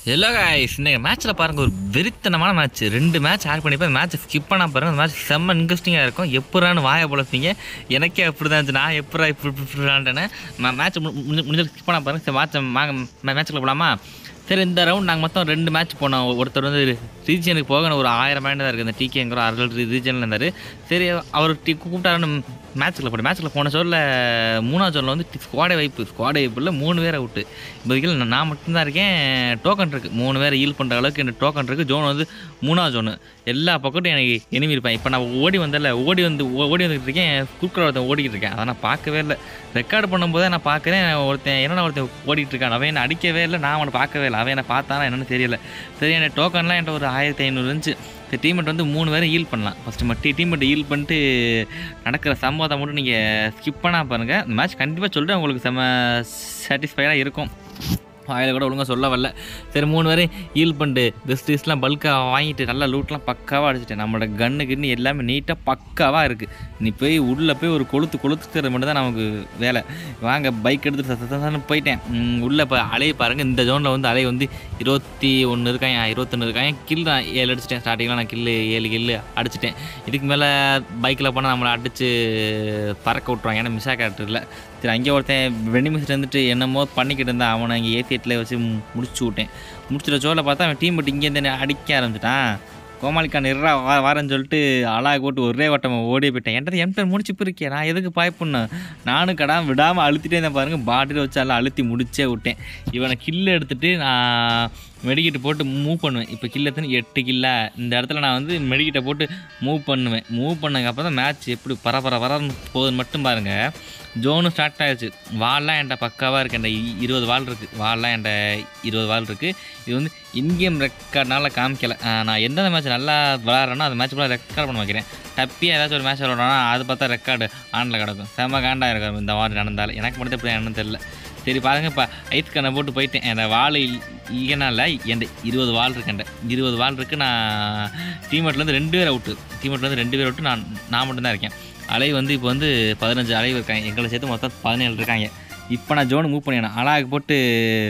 hello guys இன்னைக்கு மேட்ச்சில் பாருங்கள் ஒரு வெறித்தனமான மேட்ச் ரெண்டு மேட்ச் ஆட் பண்ணிப்போ அந்த மேட்ச் ஸ்கிப் பண்ணால் பாருங்கள் அந்த மேட்ச் செம்ம இன்ட்ரெஸ்டிங்காக இருக்கும் எப்படான்னு வாயை பொழப்பீங்க எனக்கே அப்படி தான் இருந்துச்சு நான் எப்படா இப்படி இப்படிலான்ட்டேன்னு மேட்ச் முடிஞ்சு ஸ்கிப் பண்ணால் பாருங்கள் சரி மேட்ச் வாங்க மேட்ச்சுக்குள்ள போகலாமா சரி இந்த ரவுண்ட் நாங்கள் மொத்தம் ரெண்டு மேட்ச் போனோம் ஒருத்தர் வந்து ரீஜனுக்கு போக ஒரு ஆயிரம் பாயிண்ட் தான் இருக்குது இந்த டிகேங்கிற அறுபது ரீஜனில் இருந்தார் சரி அவர் டி கூப்பிட்டாருன்னு மேட்ச்சில் போட்டு மேட்ச்சில் போன சோரில் மூணாவது சோரில் வந்து ஸ்குவாடே வைப்பு ஸ்குவாடே வைப்பில் மூணு பேரை விட்டு இப்போதைக்கு நான் நான் மட்டும்தான் இருக்கேன் டோக்கன் இருக்குது மூணு பேரை ஈல் பண்ணுற அளவுக்கு எனக்கு டோக்கன் இருக்குது ஜோன் வந்து மூணாவது ஜோனு எல்லா பக்கட்டும் எனக்கு எனிமி இருப்பேன் இப்போ நான் ஓடி வந்தல ஓடி வந்து ஓ- ஓடி வந்துட்டு இருக்கேன் குறுக்கில் ஒருத்தன் ஓடிக்கிட்டு இருக்கேன் அதை நான் பார்க்கவே இல்லை ரெக்கார்டு பண்ணும்போதே நான் பார்க்குறேன் ஒருத்தன் என்னடா ஒருத்தன் ஓடிட்டு இருக்கான் அவன் என்ன அடிக்கவே இல்லை நான் அவனை பார்க்கவே இல்லை அவன் என்ன பார்த்தானா என்னன்னு தெரியல சரி எனக்கு டோக்கன்லாம் என்கிட்ட ஒரு ஆயிரத்தி ஐநூறு இருந்துச்சு இந்த டீமெட் வந்து மூணு பேரும் ஈல் பண்ணலாம் ஃபஸ்ட்டு மட்டும் டீமெட் ஈல் பண்ணிட்டு நடக்கிற சம்பவத்தை மட்டும் நீங்கள் ஸ்கிப் பண்ணால் பாருங்கள் இந்த மேட்ச் கண்டிப்பாக சொல்கிறேன் உங்களுக்கு செம்ம சாட்டிஸ்ஃபைடாக இருக்கும் வாயில் கூட ஒழுங்காக சொல்ல வரல சரி மூணு பேரும் ஈல் பண்ணிட்டு பெஸ்ட் பல்காக வாங்கிட்டு நல்லா லூட்லாம் பக்காவாக அடிச்சிட்டேன் நம்மளோட கன்னு கின்னு எல்லாமே நீட்டாக பக்காவாக இருக்குது நீ போய் உள்ளே போய் ஒரு கொளுத்து கொளுத்துக்கிறது மட்டும் தான் நமக்கு வேலை வாங்க பைக் எடுத்துட்டு சத்த சத்தன்னு போயிட்டேன் ம், உள்ளே இப்போ அலையை பாருங்கள் இந்த ஜோனில் வந்து அலை வந்து இருபத்தி ஒன்று இருக்காங்க இருபத்தொன்று இருக்காங்க கில் தான் ஏழு அடிச்சிட்டேன் ஸ்டார்டிங்கில் நான் கில்லு ஏழு கில்லு அடிச்சிட்டேன் இதுக்கு மேலே பைக்கில் போனால் நம்மளை அடித்து பறக்க விட்ருவாங்க ஏன்னா மிஸ்ஸா கேரக்டர் இல்லை சரி அங்கே ஒருத்தன் வெண்டிமிஸ் இருந்துட்டு என்னமோ பண்ணிக்கிட்டு இருந்தான் அவனை இங்கே ஏசி எட்டில் வச்சு மு- முடிச்சு விட்டேன் முடிச்சிட்ட சோலை பார்த்தா அவன் டீம் பட்டு இங்கேருந்து என்னை அடிக்க ஆரம்பிச்சிட்டான் கோமாளிக்கான் நிறா வா வாரன்னு சொல்லிட்டு அழாக போட்டு ஒரே வட்டம் ஓடி போயிட்டேன் என்கிட்ட எம்டன் முடிச்சு இருக்கேன் நான் எதுக்கு பாய்ப்புண்ணேன் நானும் கடா விடாமல் அழுத்திட்டே இருந்தேன் பாருங்க பாட்டில் வச்சு எல்லாம் அழுத்தி முடிச்சே விட்டேன் இவனை கில்லு எடுத்துட்டு நான் மெடிக்கிட்டு போட்டு மூவ் பண்ணுவேன் இப்போ கில் எத்தனை எட்டு கில்ல இந்த இடத்துல நான் வந்து மெடிக்கிட்ட போட்டு மூவ் பண்ணுவேன் மூவ் பண்ணதுக்கு அப்புறம் தான் மேட்ச் எப்படி பரபர பரன்னு போகுதுன்னு மட்டும் பாருங்கள் ஜோனும் ஸ்டார்ட் ஆயிடுச்சு வால்லாம் என்கிட்ட பக்காவாக இருக்குது என்கிட்ட இ- இருபது வால் இருக்குது வால்லாம் என்கிட்ட இருபது வால் இருக்குது இது வந்து இன்கேம் ரெக்கார்ட்னால காமிக்கல ஆஹ் நான் எந்தெந்த மேட்ச் நல்லா விளாட்றேனோ அந்த மேட்ச் கூட ரெக்கார்ட் பண்ண வைக்கிறேன் தப்பியாக ஏதாச்சும் ஒரு மேட்ச் விளாட்றோன்னா அது பார்த்தா ரெக்கார்டு ஆனில் கிடக்கும் செம்ம காண்டா இருக்கும் இந்த மாதிரி நடந்தால் எனக்கு மட்டும் எப்படி என்னன்னு தெரியல சரி பாருங்க இப்போ ஐஸ் கண்ணை போட்டு போயிட்டேன் அந்த வால் இல்லைனால என் இருபது வால் இருக்கு என்கிட்ட இருபது வால் இருக்குது நான் டீமெட்லேருந்து ரெண்டு பேர் அவுட்டு டீமெட்லேருந்து ரெண்டு பேர் அவுட்டு நான் நான் மட்டும்தான் இருக்கேன் அலை வந்து இப்போ வந்து பதினஞ்சு அலை இருக்காங்க எங்களை சேர்த்து மொத்தம் பதினேழு இருக்காங்க இப்போ நான் ஜோனு மூவ் பண்ணிடணும் அழகு போட்டு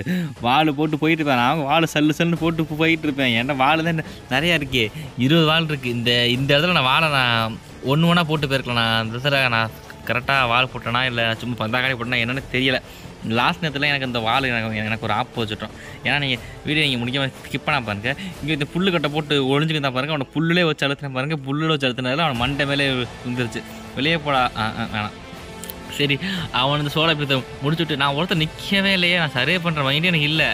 வால் போட்டு போயிட்டு இருப்பேன் நான் வால் சல்லு சல்லுன்னு போட்டு போயிட்டு இருப்பேன் ஏன்னா வால் தான் நிறையா இருக்கே இருபது வால் இருக்குது இந்த இந்த இடத்துல நான் வாழை நான் ஒன்று ஒன்றா போட்டு போயிருக்கலாம் நான் இந்த இடத்துல நான் கரெக்டாக வால் போட்டேனா இல்லை சும்மா பந்தாக்காடி போட்டேனா என்னன்னு தெரியல லாஸ்ட் நேரத்தில் எனக்கு இந்த வால் எனக்கு எனக்கு ஒரு ஆப் வச்சுட்டோம் ஏன்னா நீங்கள் வீடியோ நீங்கள் முடிக்காம ஸ்கிப் பண்ணா பாருங்க இங்கே இந்த புல்லு கட்டை போட்டு ஒழிஞ்சுக்கு தான் பாருங்க அவனை புல்லுலே வச்சு அழுத்தின பாருங்க புல்லுல வச்சு அழுத்தினதுல அவன் மண்டை மேலே விழுந்துருச்சு வெளியே போடா ஆ ஆ வேணாம் சரி அவன் இந்த சோழ பித்த முடிச்சுட்டு நான் ஒருத்தர் நிற்கவே இல்லையே நான் சரியே பண்ணுற மைண்டு எனக்கு இல்லை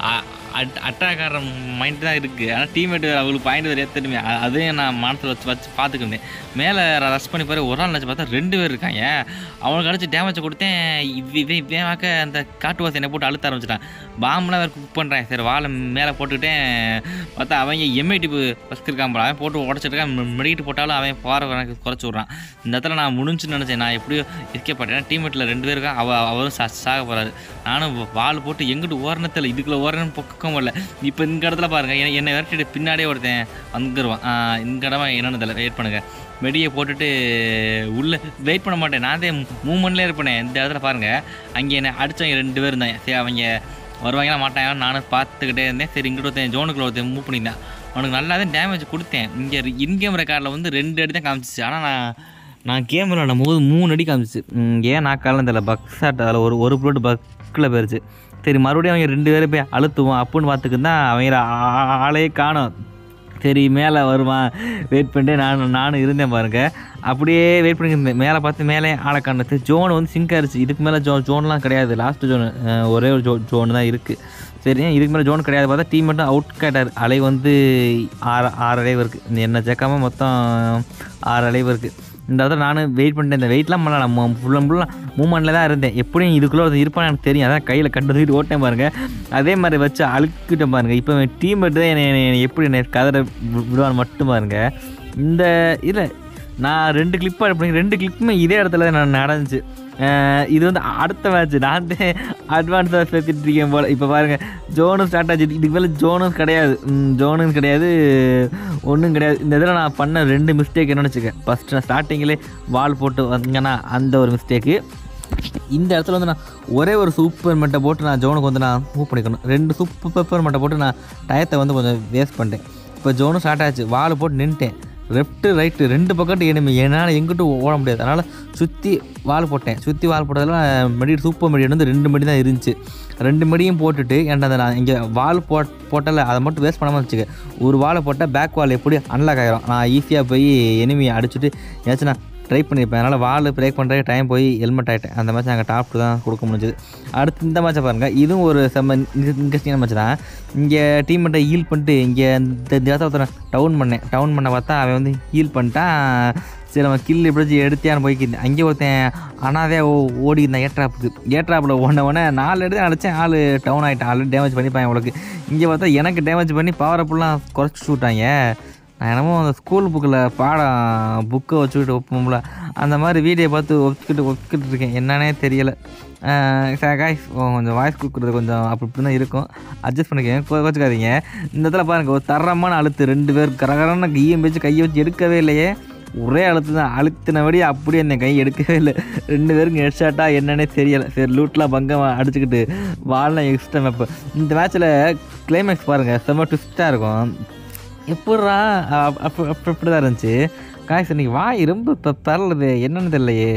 அட் அட்டாக்கார மைண்ட் தான் இருக்குது ஆனால் டீம்மேட் அவங்களுக்கு பாயிண்ட் வேறு ஏற்றணுமே அதையும் நான் மனசில் வச்சு வச்சு பார்த்துக்கிட்டேன் மேலே ரஷ் பண்ணி பாரு ஒரு நாள் நினச்சி பார்த்தா ரெண்டு பேர் இருக்காங்க அவனுக்கு அடிச்சு டேமேஜ் கொடுத்தேன் இவ இவன் இவன் வாக்க அந்த காட்டு என்னை போட்டு அழுத்த ஆரம்பிச்சிட்டான் பாம்பெலாம் வேறு குக் பண்ணுறேன் சரி வாழை மேலே போட்டுக்கிட்டேன் பார்த்தா அவங்க எம்ஐடி ஃபஸ்ட் இருக்கான் போல அவன் போட்டு உடச்சிருக்கான் மெடிக்கிட்டு போட்டாலும் அவன் போகிற எனக்கு குறைச்சி விட்றான் இந்த இடத்துல நான் முடிஞ்சுன்னு நினச்சேன் நான் எப்படியோ எஸ்கே பட்டேன் டீம்மேட்டில் ரெண்டு பேர் இருக்கா அவ அவரும் சா சாக போகிறாரு நானும் வால் போட்டு எங்கிட்டு ஓரணத்தில் இதுக்குள்ளே ஓரணம் பக்கம் வரல இப்போ இந்த இடத்துல பாருங்கள் என்னை என்னை விரட்டிட்டு பின்னாடியே ஒருத்தன் வந்துருவான் இந்த இடமா என்னன்னு தெரியல வெயிட் பண்ணுங்கள் வெடியை போட்டுட்டு உள்ளே வெயிட் பண்ண மாட்டேன் நான் தான் மூமெண்ட்லேயே இருப்பேனே இந்த இடத்துல பாருங்கள் அங்கே என்னை அடித்தவங்க ரெண்டு பேர் இருந்தாங்க சரி அவங்க வருவாங்களா மாட்டாங்க நானும் பார்த்துக்கிட்டே இருந்தேன் சரி இங்கிட்ட ஒருத்தன் ஜோனுக்குள்ள ஒருத்தன் மூவ் பண்ணியிருந்தேன் அவனுக்கு நல்லா தான் டேமேஜ் கொடுத்தேன் இங்கே இன்கேம் ரெக்கார்டில் வந்து ரெண்டு அடி தான் காமிச்சிச்சு ஆனால் நான் நான் கேம் விளாடும் போது மூணு அடி காமிச்சிச்சு ம், ஏன் நான் காலம் தெரியல பக் ஷாட் அதில் ஒரு ஒரு புல்லட் பக்கில் போயிருச்சு சரி மறுபடியும் அவங்க ரெண்டு பேரும் போய் அழுத்துவோம் அப்படின்னு பார்த்துக்கிட்டு தான் அவங்க ஆ- ஆ- ஆளையே காணோம் சரி மேலே வருவான் வெயிட் பண்ணிட்டு நான் நானும் இருந்தேன் பாருங்க அப்படியே வெயிட் பண்ணி இருந்தேன் மேலே பார்த்து மேலே ஆளை காணது ஜோன் வந்து சிங்க் ஆயிடுச்சு இதுக்கு மேலே ஜோ ஜோன்லாம் கிடையாது லாஸ்ட் ஜோனு ஒரே ஒரு ஜோ ஜோன் தான் இருக்குது சரி இதுக்கு மேலே ஜோன் கிடையாது பார்த்தா டீம் மட்டும் அவுட் கேட்டார் அலை வந்து ஆறு ஆறு அலைவு இருக்குது என்ன சேர்க்காம மொத்தம் ஆறு அலைவு இருக்குது இந்த இடத்துல நானும் வெயிட் பண்ணிட்டேன் இந்த வெயிட்லாம் பண்ணல நான் ஃபுல் அண்ட் ஃபுல்லாக மூமெண்ட்டில் தான் இருந்தேன் எப்படியும் இதுக்குள்ளே ஒருத்தன் இருப்பான்னு எனக்கு தெரியும் அதான் கையில் கட்டு தூக்கிட்டு ஓட்டேன் பாருங்க அதே மாதிரி வச்சு அழுக்கிட்டேன் பாருங்க இப்போ டீம் மட்டும் தான் என்னை என்னை எப்படி என்னை கதற வி- விடுவான்னு மட்டும் பாருங்க இந்த இல்லை நான் ரெண்டு கிளிப் பண்ணி ரெண்டு கிளிப்புமே இதே இடத்துல தான் நான் நடந்துச்சு அஹ் இது வந்து அடுத்த மேட்ச் நான் தான் அட்வான்ஸாக பேசிட்டு இருக்கேன் போல் இப்போ பாருங்கள் ஜோனும் ஸ்டார்ட் ஆச்சு இதுக்கு மேலே ஜோனும் கிடையாது ம், ஜோனும் கிடையாது ஒன்றும் கிடையாது இந்த இதில் நான் பண்ண ரெண்டு மிஸ்டேக் என்னன்னு வச்சுக்க ஃபஸ்ட்டு நான் ஸ்டார்டிங்கிலே வால் போட்டு வந்தேன்னா அந்த ஒரு மிஸ்டேக்கு இந்த இடத்துல வந்து நான் ஒரே ஒரு சூப்பர் மெட்டை போட்டு நான் ஜோனுக்கு வந்து நான் மூவ் பண்ணிக்கணும் ரெண்டு சூப்பர் பெப்பர் மெட்டை போட்டு நான் டயத்தை வந்து கொஞ்சம் வேஸ்ட் பண்ணிட்டேன் இப்போ ஜோனும் ஸ்டார்ட் ஆச்சு வால் போட்டு நின்ட்டேன் லெஃப்ட்டு ரைட்டு ரெண்டு பக்கத்து எனிமி என்னால் எங்கிட்டும் ஓட முடியாது அதனால் சுற்றி வால் போட்டேன் சுற்றி வால் போட்டதில் மெடி சூப்பர் மெடியன் வந்து ரெண்டு மெடி தான் இருந்துச்சு ரெண்டு மெடியும் போட்டுட்டு என்கிட்ட அந்த நான் இங்கே வால் போட் போட்டல அதை மட்டும் வேஸ்ட் பண்ணாமல் வச்சுக்க ஒரு வாலை போட்டால் பேக் வால் எப்படி அன்லாக் ஆகிரும் நான் ஈஸியாக போய் எனிமியை அடிச்சுட்டு ஏதாச்சும் நான் ட்ரை பண்ணியிருப்பேன் அதனால் வால் பிரேக் பண்ணுறதுக்கு டைம் போய் ஹெல்மெட் ஆகிட்டேன் அந்த மேட்ச் நாங்கள் டாப் தான் கொடுக்க முடிஞ்சது அடுத்து இந்த மேட்சை பாருங்கள் இதுவும் ஒரு செம்ம இன்ட்ரெஸ்டிங்கான மேட்ச் தான் இங்கே டீம்மேட்டை ஹீல் பண்ணிட்டு இங்கே இந்த இந்த இடத்துல ஒருத்தனை டவுன் பண்ணேன் டவுன் பண்ண பார்த்தா அவன் வந்து ஹீல் பண்ணிட்டான் சரி நம்ம கில் எப்படியாச்சும் எடுத்தியான்னு போய்க்கிருந்தேன் அங்கே ஒருத்தன் அனாதே ஓ ஓடி இருந்தேன் ஏட்ராப்புக்கு ஏட்ராப்பில் ஓடனவொடனே நாலு எடுத்து அடித்தேன் ஆள் டவுன் ஆகிட்டான் ஆள் டேமேஜ் பண்ணிப்பான் உங்களுக்கு இங்கே பார்த்தா எனக்கு டேமேஜ் பண்ணி பவர் அப்லாம் குறைச்சி விட்டாங்க நான் என்னமோ அந்த ஸ்கூல் புக்கில் பாடம் புக்கை வச்சுக்கிட்டு ஒப்பும்ல அந்த மாதிரி வீடியோ பார்த்து ஒப்பிக்கிட்டு ஒப்பிக்கிட்டு இருக்கேன் என்னன்னே தெரியலை காய்ஸ் கொஞ்சம் வாய்ஸ் கொடுக்குறது கொஞ்சம் அப்படி இப்படி தான் இருக்கும் அட்ஜஸ்ட் பண்ணிக்கங்க கொ- கோச்சுக்காதீங்க இந்த இடத்துல பாருங்கள் ஒரு தரமான அழுத்து ரெண்டு பேர் கரகரன்னு கையை வச்சு கையை வச்சு எடுக்கவே இல்லையே ஒரே அழுத்து தான் அழுத்தினபடி அப்படியே அந்த கை எடுக்கவே இல்லை ரெண்டு பேருக்கு ஹெட்ஷாட்டா என்னன்னே தெரியலை சரி லூட்லாம் பங்கம் அடிச்சுக்கிட்டு வாழலாம் எக்ஸ்ட்ரா மேப்பு இந்த மேட்ச்சில் கிளைமேக்ஸ் பாருங்கள் செம்ம ட்விஸ்ட்டாக இருக்கும் எப்பட்றா அப்- அப்ப அப்ப இப்படி தான் இருந்துச்சு காய்ஸ் இன்னைக்கு வாய் ரொம்ப இப்போ பரலுது என்னன்னு தெரியலையே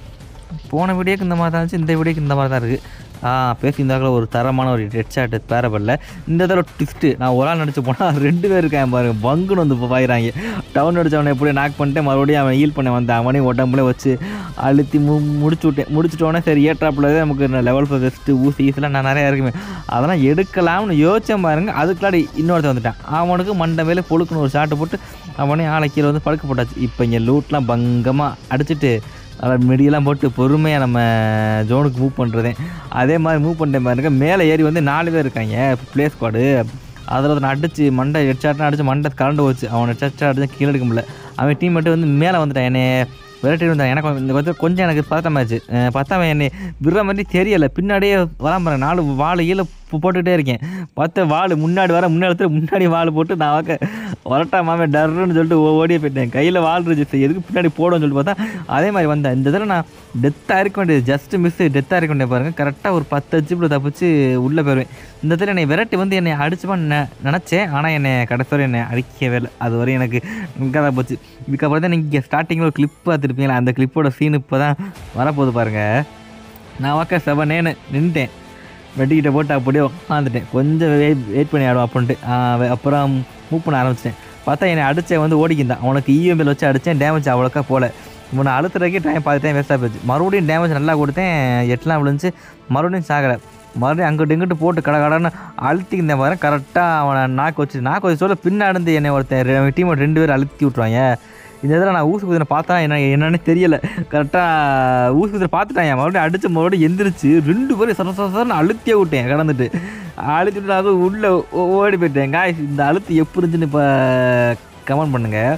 போன வீடியோக்கு இந்த மாதிரி தான் இருந்துச்சு இந்த வீடியோக்கு இந்த மாதிரி தான் இருக்குது ஆ பேசியிருந்தாக்கில் ஒரு தரமான ஒரு ஹெட் ஷாட் பேரப்படல இந்த தடவை ட்விஸ்ட்டு நான் ஒரு ஆள் நடிச்சு போனால் ரெண்டு பேர் இருக்கான் பாருங்க பங்குன்னு வந்து இப்போ பாயிறாங்க டவுன் அடிச்சவனை எப்படியும் நாக் பண்ணிட்டு மறுபடியும் அவன் ஹீல் பண்ண வந்தான் அவனையும் உடம்புல வச்சு அழுத்தி மு முடிச்சு விட்டேன் முடிச்சுட்டோன்னே சரி ஏற்றாப்புல நமக்கு லெவல் ஃபோர் வெஸ்ட்டு ஊசி ஈஸிலாம் நான் நிறையா இருக்குமே அதெல்லாம் எடுக்கலாம்னு யோசிச்சேன் பாருங்க அதுக்குள்ளாடி இன்னொருத்தன் வந்துட்டான் அவனுக்கு மண்டை மேலே பொழுக்குன்னு ஒரு ஷாட்டு போட்டு அவனே ஆளை கீழே வந்து படுக்க போட்டாச்சு இப்போ இங்கே லூட்லாம் பங்கமாக அடிச்சிட்டு அதில் மெடியெல்லாம் போட்டு பொறுமையாக நம்ம ஜோனுக்கு மூவ் பண்ணுறதே அதே மாதிரி மூவ் பண்ணுற மாதிரி இருக்க மேலே ஏறி வந்து நாலு பேர் இருக்காங்க ப்ளே ஸ்குவாடு அதில் ஒருத்தன் அடிச்சு மண்டை ஹெட்ஷாட்லாம் அடிச்சு மண்டை கலண்டு போச்சு அவன் ஹெட்ஷாட் அடிச்சு கீழே எடுக்க முடியல அவன் டீம் மட்டும் வந்து மேலே வந்துட்டான் என்னை விரட்டி இருந்தான் எனக்கு இந்த கொஞ்சம் கொஞ்சம் எனக்கு பதட்டமாச்சு அஹ் பார்த்தா அவன் என்னை விடுற மாதிரி தெரியலை பின்னாடியே வராம பாருங்க நாலு வாழை கீழே போ- போட்டுக்கிட்டே இருக்கேன் பார்த்த வாள் முன்னாடி வர முன்னாடி இடத்துல முன்னாடி வாள் போட்டு நான் வாக்க வரட்டா மாமே டர்ன்னு சொல்லிட்டு ஓ- ஓடியே போயிட்டேன் கையில் வாள் இருந்துச்சு எதுக்கு பின்னாடி போடும்னு சொல்லிட்டு பார்த்தா அதே மாதிரி வந்தேன் இந்த தடவை நான் டெத்தாக இருக்க வேண்டியது ஜஸ்ட் மிஸ் டெத்தாக இருக்க வேண்டிய பாருங்க கரெக்டாக ஒரு பத்து அச்சுப்பில் தப்பிச்சு உள்ளே போயிடுவேன் இந்த தடவை என்னை விரட்டி வந்து என்னை அடிச்சுப்பான்னு நெ- நினச்சேன் ஆனால் என்னை கடைசி வரை என்னை அடிக்கவே இல்லை அது வரை எனக்கு இங்கே தான் போச்சு இதுக்கப்புறம் தான் நீங்கள் ஸ்டார்டிங்கில் ஒரு கிளிப் பார்த்துருப்பீங்களா அந்த கிளிப்போட சீன் இப்போ தான் வரப்போகுது பாருங்கள் நான் வாக்க செவனேன்னு நின்ட்டேன் வெட்டிக்கிட்ட போட்டு அப்படியே உட்காந்துட்டேன் கொஞ்சம் வெயிட் வெயிட் பண்ணி ஆடுவோம் அப்படின்ட்டு ஆ, வெ- அப்புறம் மூவ் பண்ண ஆரம்பிச்சிட்டேன் பார்த்தா என்னை அடிச்சேன் வந்து ஓடிக்கிந்தான் அவனுக்கு இஎம்பியில் வச்சு அடித்தேன் டேமேஜ் அவ்வளோக்கா போல இவனை அழுத்துறதுக்கே டைம் பார்த்து டைம் வேஸ்ட்டாக போச்சு மறுபடியும் டேமேஜ் நல்லா கொடுத்தேன் எட்டெலாம் விழுந்துச்சு மறுபடியும் சாகலை மறுபடியும் அங்கிட்டு இங்கிட்டு போட்டு கடை கடன்னு அழுத்திக்கிந்த மாதிரி கரெக்டாக அவனை நாக்கு வச்சு நாக்கு வச்சு சொல்ல பின்னாடி என்னை ஒருத்தன் டீம் ரெண்டு பேர் அழுத்தி விட்ருவாங்க இந்த இதில் நான் ஊசி குதிரை பார்த்தா என்ன என்னன்னு தெரியல கரெக்டாக ஊசி குதிரை பார்த்துட்டாங்க மறுபடியும் அடிச்சு மறுபடியும் எந்திரிச்சு ரெண்டு பேரும் சர சர சரன்னு அழுத்தியே விட்டேன் கடந்துட்டு அழுத்தி விட்டு அது உள்ளே ஓ- ஓடி போயிட்டேன் காய்ஸ் இந்த அழுத்து எப்படி இருந்துச்சுன்னு இப்போ கமெண்ட் பண்ணுங்கள்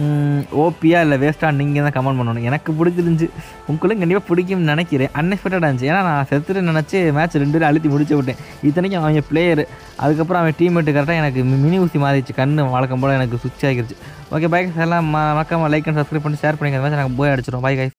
ஓபியா இல்லை வேஸ்ட்டாக நீங்கள் தான் கமெண்ட் பண்ணணும் எனக்கு பிடிச்சிருந்துச்சு உங்களுக்கும் கண்டிப்பாக பிடிக்கும்னு நினைக்கிறேன் அன்எக்ஸ்பெக்டடாக இருந்துச்சு ஏன்னா நான் செத்துட்டு நினச்சி மேட்ச் ரெண்டு பேரும் அழுத்தி முடிச்சு விட்டேன் இத்தனைக்கும் அவங்க பிளேயர் அதுக்கப்புறம் அவன் டீம்மேட்டு கரெக்டாக எனக்கு மி- மினி ஊசி மாறிடுச்சு கண்ணு வழக்கம் போல் எனக்கு சுவிட்ச் ஆகிருச்சு ஓகே பைக் எல்லாம் ம- மறக்காம லைக் அண்ட் சப்ஸ்கிரைப் பண்ணி ஷேர் பண்ணிக்கிற மாதிரி நாங்கள் போய் அடிச்சிடும் பை கைஸ்